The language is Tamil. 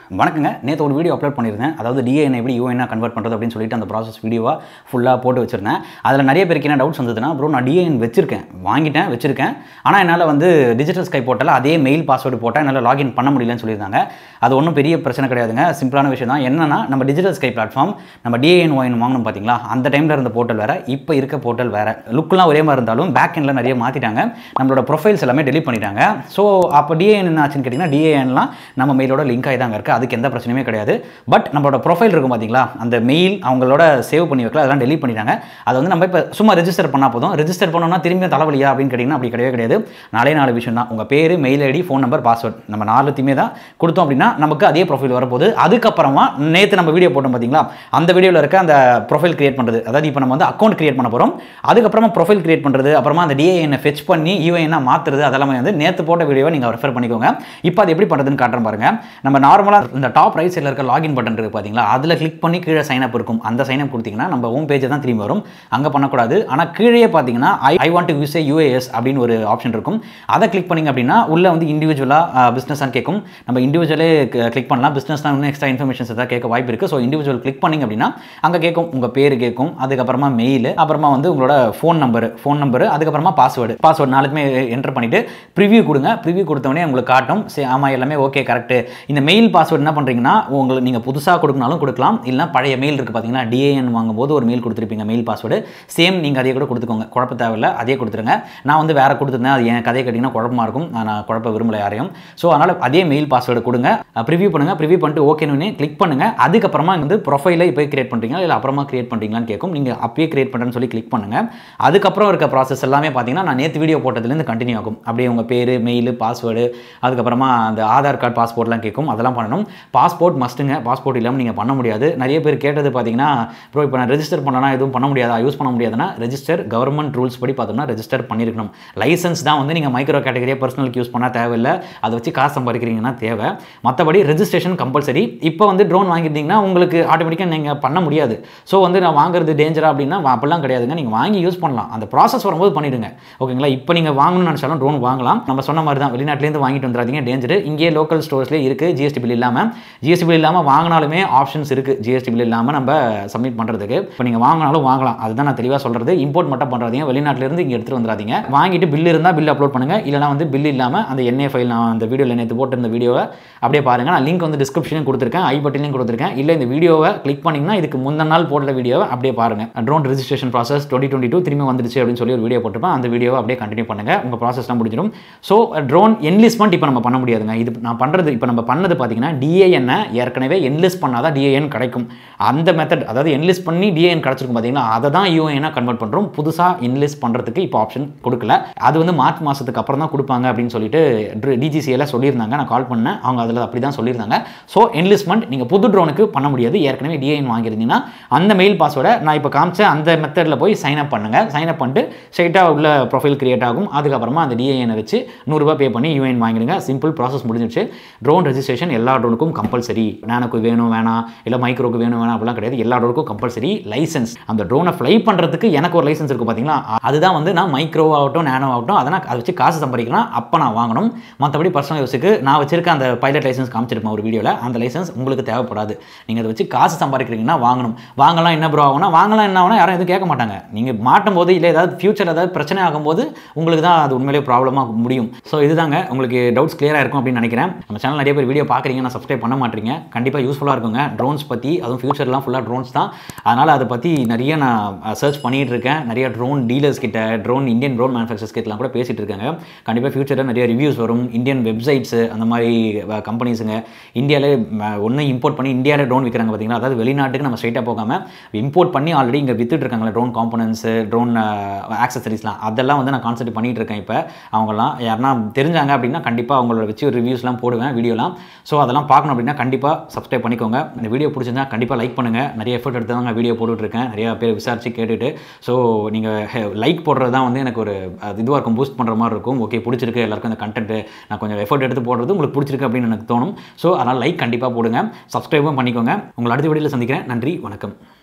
வணக்கங்க நேற்று ஒரு வீடியோ அப்லோட் பண்ணியிருந்தேன் அதாவது டிஎன் எப்படி யூஎன்னா கன்வெர்ட் பண்ணுறது அப்படின்னு சொல்லிட்டு அந்த ப்ராசஸ் வீடியோவாக ஃபுல்லாக போட்டு வச்சிருந்தேன் அதில் நிறைய பேருக்கு என்ன டவுட்ஸ் வந்ததுன்னா ப்ரோ நான் டிஎன் வச்சிருக்கேன் வாங்கிட்டேன் வச்சிருக்கேன் ஆனால் என்னால் வந்து டிஜிட்டல் ஸ்கை போர்ட்டலில் அதே மெயில் பாஸ்வேர்டு போட்டால் என்னால் லாகின் பண்ண முடியலன்னு சொல்லியிருந்தாங்க அது ஒன்றும் பெரிய பிரச்சனை கிடையாதுங்க சிம்பிளான விஷயம் தான் என்னன்னா நம்ம டிஜிட்டல் ஸ்கை பிளாட்ஃபார்ம் நம்ம டிஎன் ஒயின் வாங்கணும் பார்த்தீங்களா அந்த டைமில் இருந்த போர்ட்டல் வேறு இப்போ இருக்க போர்ட்டல் வேறு லுக்கெலாம் ஒரே மாதிரி இருந்தாலும் பேக் எண்டில் நிறைய மாற்றிட்டாங்க நம்மளோட ப்ரொஃபைல்ஸ் எல்லாமே டெலிட் பண்ணிட்டாங்க ஸோ அப்போ டிஏஎன் என்ன ஆச்சுன்னு கேட்டிங்கன்னா டிஏஎன்லாம் நம்ம மெயிலோட லிங்க் ஆகி தாங்க இருக்குது அதுக்கு எந்த பிரச்சனையுமே கிடையாது பட் நம்மளோட ப்ரொஃபைல் இருக்கும் பார்த்தீங்களா அந்த மெயில் அவங்களோட சேவ் பண்ணி வைக்கல அதெல்லாம் டெலிட் பண்ணிட்டாங்க அதை வந்து நம்ம இப்போ சும்மா ரெஜிஸ்டர் பண்ணால் போதும் ரெஜிஸ்டர் பண்ணோம்னா திரும்பி தலைவலியா அப்படின்னு கேட்டிங்கன்னா அப்படி கிடையவே கிடையாது நாலே நாலு விஷயம் தான் உங்கள் பேர் mail ID phone number password நம்ம நாலுத்தையுமே தான் கொடுத்தோம் அப்படின்னா நமக்கு அதே ப்ரொஃபைல் வரப்போகுது அதுக்கப்புறமா நேற்று நம்ம வீடியோ போட்டோம் பார்த்தீங்களா அந்த வீடியோவில் இருக்க அந்த ப்ரொஃபைல் கிரியேட் பண்ணுறது அதாவது இப்போ நம்ம வந்து அக்கௌண்ட் கிரியேட் பண்ண போகிறோம் அதுக்கப்புறமா ப்ரொஃபைல் கிரியேட் பண்ணுறது அப்புறமா அந்த டிஏஎன்னை ஃபெச் பண்ணி யூஏஎன்னா மாற்றுறது அதெல்லாமே வந்து நேற்று போட்ட வீடியோவை நீங்கள் ரெஃபர் பண்ணிக்கோங்க இப்போ அது எப்படி பண்ணுறதுன்னு காட்டுறேன் பாருங்க நம்ம நார்மலாக இந்த டாப் ரைட் சைடில் இருக்க லாகின் பட்டன் இருக்குது பார்த்தீங்களா அதில் கிளிக் பண்ணி கீழே சைன் அப் இருக்கும் அந்த சைன் அப் கொடுத்தீங்கன்னா நம்ம ஹோம் பேஜ் தான் திரும்பி வரும் அங்கே பண்ணக்கூடாது ஆனால் கீழே பார்த்தீங்கன்னா I I want to use a UAS அப்படின்னு ஒரு ஆப்ஷன் இருக்கும் அதை கிளிக் பண்ணிங்க அப்படின்னா உள்ளே வந்து இண்டிவிஜுவலாக பிஸ்னஸாக கேட்கும் நம்ம இண்டிவிஜுவலே கிளிக் பண்ணலாம் பிஸ்னஸ் தான் இன்னும் எக்ஸ்ட்ரா இன்ஃபர்மேஷன்ஸ் ஏதாவது கேட்க வாய்ப்பு இருக்குது ஸோ இண்டிவிஜுவல் கிளிக் பண்ணிங்க அப்படின்னா அங்கே கேட்கும் உங்கள் பேர் கேட்கும் அதுக்கப்புறமா மெயில் அப்புறமா வந்து உங்களோட ஃபோன் நம்பர் ஃபோன் நம்பர் அதுக்கப்புறமா பாஸ்வேர்டு பாஸ்வேர்டு நாலுமே என்டர் பண்ணிவிட்டு ப்ரிவ்யூ கொடுங்க ப்ரிவ்யூ கொடுத்தவொடனே உங்களுக்கு காட்டும் சரி ஆமாம் எல்லாமே ஓகே கரெக்ட் இந்த மெயில் பாஸ்வேர்டு என்ன பண்ணுறீங்கன்னா உங்களுக்கு நீங்கள் புதுசாக கொடுக்கனாலும் கொடுக்கலாம் இல்லைனா பழைய மெயில் இருக்குது பார்த்தீங்கன்னா டிஏஎன் வாங்கும்போது ஒரு மெயில் கொடுத்துருப்பீங்க மெயில் பாஸ்வேர்டு சேம் நீங்கள் அதே கூட கொடுத்துக்கோங்க குழப்ப தேவையில்ல அதே கொடுத்துருங்க நான் வந்து வேறு கொடுத்துருந்தேன் அது என் கதையை கேட்டிங்கன்னா குழப்பமாக இருக்கும் நான் நான் குழப்ப விரும்பல யாரையும் ஸோ அதனால் அதே மெயில் பாஸ்வேர்டு கொடுங்க ப்ரிவ்யூ பண்ணுங்கள் ப்ரிவ்யூ பண்ணிட்டு ஓகேன்னு கிளிக் பண்ணுங்கள் அதுக்கப்புறமா வந்து ப்ரொஃபைலை இப்போ கிரியேட் பண்ணுறீங்களா இல்லை அப்புறமா கிரியேட் பண்ணுறீங்களான்னு கேட்கும் நீங்கள் அப்பயே கிரியேட் பண்ணுறேன்னு சொல்லி கிளிக் பண்ணுங்கள் அதுக்கப்புறம் இருக்க ப்ராசஸ் எல்லாமே பார்த்தீங்கன்னா நான் நேற்று வீடியோ போட்டதுலேருந்து கண்டினியூ ஆகும் அப்படியே உங்கள் பேர் மெயில் பாஸ்வேர்டு அதுக்கப்புறமா அந்த ஆதார் கார்டு பாஸ்போர்ட்லாம் கேட்கும் அதெல்லாம் பண்ணணும் பாஸ்போர்ட் மஸ்ட்டுங்க பாஸ்போர்ட் இல்லாமல் நீங்கள் பண்ண முடியாது நிறைய பேர் கேட்டது பார்த்தீங்கன்னா ப்ரோ இப்போ நான் ரெஜிஸ்டர் பண்ணனா எதுவும் பண்ண முடியாதா யூஸ் பண்ண முடியாதுன்னா ரெஜிஸ்டர் கவர்மெண்ட் ரூல்ஸ் படி பார்த்தோம்னா ரெஜிஸ்டர் பண்ணியிருக்கணும் லைசன்ஸ் தான் வந்து நீங்கள் மைக்ரோ கேட்டகரியாக பர்சனலுக்கு யூஸ் பண்ணால் தேவையில்லை அதை வச்சு காசு சம்பாதிக்கிறீங்கன்னா தேவை மற்றபடி ரெஜிஸ்ட்ரேஷன் கம்பல்சரி இப்போ வந்து ட்ரோன் வாங்கிட்டீங்கன்னா உங்களுக்கு ஆட்டோமேட்டிக்காக நீங்கள் பண்ண முடியாது ஸோ வந்து நான் வாங்குறது டேஞ்சரா அப்படின்னா வா- அப்படிலாம் கிடையாதுங்க நீங்கள் வாங்கி யூஸ் பண்ணலாம் அந்த ப்ராசஸ் வரும்போது பண்ணிடுங்க ஓகேங்களா இப்போ நீங்கள் வாங்கணும்னு நினச்சாலும் ட்ரோன் வாங்கலாம் நம்ம சொன்ன மாதிரி தான் வெளிநாட்டிலேருந்து வாங்கிட்டு வந்துடாதீங்க டேஞ்சர் இங்கேயே லோக்கல் ஸ்டோர்ஸ்லேயே இருக்குது ஜிஎஸ்டி பில் இல்லாமல் ஜிஎஸ்டி பில் இல்லாமல் வாங்கினாலுமே ஆப்ஷன்ஸ் இருக்குது ஜிஎஸ்டி பில் இல்லாமல் நம்ம சப்மிட் பண்ணுறதுக்கு இப்போ நீங்கள் வாங்கினாலும் வாங்கலாம் அதுதான் நான் தெளிவாக சொல்கிறது இம்போர்ட் மட்டும் பண்ணுறாதீங்க வெளிநாட்டிலேருந்து இங்கே எடுத்துகிட்டு வந்துடாதீங்க வாங்கிட்டு பில் இருந்தால் பில் அப்லோட் பண்ணுங்கள் இல்லைனா வந்து பில் இல்லாமல் அந்த என்ஏ ஃபைல் நான் அந்த வீடியோவில் நேற்று போட்டிருந்த வீடியோவை அப்படியே பாருங்கள் நான் லிங்க் வந்து டிஸ்கிரிப்ஷனும் கொடுத்துருக்கேன் ஐ பட்டிலையும் கொடுத்துருக்கேன் இல்லை இந்த வீடியோவை கிளிக் பண்ணிங்கன்னா இதுக்கு முந்தின நாள் போட்ட வீடியோவை அப்படியே பாருங்கள் drone registration process twenty twenty two திரும்பி வந்துருச்சு அப்படின்னு சொல்லி ஒரு வீடியோ போட்டிருப்பேன் அந்த வீடியோவை அப்படியே கண்டினியூ பண்ணுங்கள் உங்கள் ப்ராசஸ்லாம் முடிஞ்சிடும் ஸோ ட்ரோன் என்லிஸ்ட்மெண்ட் இப்போ நம்ம பண்ண முடியாதுங்க இது நான் பண்ணுறது இப்போ நம்ம பண்ணது பார்த்தீங்கன்னா டிஏஎன்னை ஏற்கனவே என்லிஸ்ட் பண்ணால் தான் டிஏஎன் கிடைக்கும் அந்த மெத்தட் அதாவது என்லிஸ்ட் பண்ணி டிஏஎன் கிடச்சிருக்கும் பார்த்தீங்கன்னா அதை தான் யூஏனா கன்வெர்ட் பண்ணுறோம் புதுசாக என்லிஸ்ட் பண்ணுறதுக்கு இப்போ ஆப்ஷன் கொடுக்கல அது வந்து மார்ச் மாதத்துக்கு அப்புறம் தான் கொடுப்பாங்க அப்படின்னு சொல்லிட்டு டிஜிசியில் சொல்லியிருந்தாங்க நான் கால் பண்ணேன் அவங்க அதில் அப்படி தான் சொல்லியிருந்தாங்க ஸோ என்லிஸ்ட்மெண்ட் நீங்கள் புது ட்ரோனுக்கு பண்ண முடியாது ஏற்கனவே டிஏஎன் வாங்கியிருந்தீங்கன்னா அந்த மெயில் பாஸ்வேர்டை நான் இப்போ காமிச்ச அந்த மெத்தடில் போய் சைன் அப் பண்ணுங்கள் சைன் அப் பண்ணிட்டு ஸ்ட்ரைட்டாக உள்ள ப்ரொஃபைல் கிரியேட் ஆகும் அதுக்கப்புறமா அந்த டிஏஎனை வச்சு நூறுரூவா பே பண்ணி யூஏஎன் வாங்கிடுங்க சிம்பிள் ப்ராசஸ் முடிஞ்சிடுச்சு ட்ரோன் ரெஜிஸ்ட்ரேஷன் எல்லா ட்ரோனுக்கும் கம்பல்சரி நானுக்கு வேணும் வேணாம் இல்லை மைக்ரோக்கு வேணும் வேணாம் அப்படிலாம் கிடையாது எல்லா ட்ரோனுக்கும் கம்பல்சரி லைசன்ஸ் அந்த ட்ரோனை ஃப்ளை பண்ணுறதுக்கு எனக்கு ஒரு லைசன்ஸ் இருக்குது பார்த்தீங்களா அதுதான் வந்து நான் மைக்ரோ ஆகட்டும் நேனோ ஆகட்டும் அதை நான் அதை வச்சு காசு சம்பாதிக்கலாம் அப்போ நான் வாங்கணும் மற்றபடி பர்சனல் யூஸுக்கு நான் வச்சிருக்க அந்த பைலட் லைசன்ஸ் காமிச்சிருப்பேன் ஒரு வீடியோவில் அந்த லைசன்ஸ் உங்களுக்கு தேவைப்படாது நீங்கள் அதை வச்சு காசு சம்பாதிக்கிறீங்கன்னா வாங்கணும் வாங்கலாம் என்ன ப்ரோ ஆகும்னா வாங்கலாம் என்ன ஆகும்னா யாரும் எதுவும் கேட்க மாட்டாங்க நீங்கள் மாட்டும் போது இல்லை ஏதாவது ஃபியூச்சர் ஏதாவது பிரச்சனை ஆகும்போது உங்களுக்கு தான் அது உண்மையிலேயே ப்ராப்ளமாக முடியும் ஸோ இதுதாங்க உங்களுக்கு டவுட்ஸ் கிளியராக இருக்கும் அப்படின்னு நினைக்கிறேன் நம்ம சேனல் நிறைய பேர் வீடியோ பார்க்குறீங்க நான் சப்ஸ்கிரைப் பண்ண மாட்டீங்க கண்டிப்பாக யூஸ்ஃபுல்லாக இருக்குங்க ட்ரோன்ஸ் பற்றி அதுவும் ஃபியூச்சர்லாம் ஃபுல்லாக ட்ரோன்ஸ் தான் அதனால் அதை பற்றி நிறைய நான் சர்ச் பண்ணிட்டு இருக்கேன் நிறைய ட்ரோன் டீலர்ஸ் கிட்ட ட்ரோன் இந்தியன் ட்ரோன் மேனுஃபேக்சர்ஸ் கிட்டலாம் கூட பேசிட்டு இருக்காங்க கண்டிப்பாக ஃபியூச்சரில் நிறைய ரிவ்யூஸ் வரும் இந்தியன் வெப்சைட்ஸு அந்த மாதிரி கம்பெனிஸுங்க இந்தியாவிலே ஒன்று இம்போர்ட் பண்ணி இந்தியாவிலே ட்ரோன் விற்கிறாங்க பார்த்தீங்களா அதாவது வெளிநாட்டுக்கு நம்ம ஸ்ட்ரைட்டாக போகாமல் இம்போர்ட் பண்ணி ஆல்ரெடி இங்கே வித்துட்டு இருக்காங்களே ட்ரோன் காம்பனன்ஸு ட்ரோன் ஆக்சசரிஸ்லாம் அதெல்லாம் வந்து நான் கான்செப்ட் பண்ணிட்டு இருக்கேன் இப்போ அவங்கலாம் யாருன்னா தெரிஞ்சாங்க அப்படின்னா கண்டிப்பாக அவங்களோட வச்சு ரிவ்யூஸ்லாம் போடுவேன் வீடியோலாம் ஸோ அதெல்லாம் பார்க்கணும் அப்படின்னா கண்டிப்பாக சப்ஸ்கிரைப் பண்ணிக்கோங்க இந்த வீடியோ பிடிச்சிருந்தா கண்டிப்பாக லைக் பண்ணுங்கள் நிறைய எஃபர்ட் எடுத்து தான் வீடியோ போட்டுட்ருக்கேன் நிறைய பேர் விசாரிச்சு கேட்டுட்டு ஸோ நீங்கள் லைக் போடுறது தான் வந்து எனக்கு ஒரு அது இதுவாக இருக்கும் பூஸ்ட் பண்ணுற மாதிரி இருக்கும் ஓகே பிடிச்சிருக்கு எல்லாருக்கும் இந்த கண்டென்ட் நான் கொஞ்சம் எஃபர்ட் எடுத்து போடுறது உங்களுக்கு பிடிச்சிருக்கு அப்படின்னு எனக்கு தோணும் ஸோ அதனால் லைக் கண்டிப்பாக போடுங்க சப்ஸ்கிரைபும் பண்ணிக்கோங்க உங்களை அடுத்த வீடியோவில் சந்திக்கிறேன் நன்றி வணக்கம்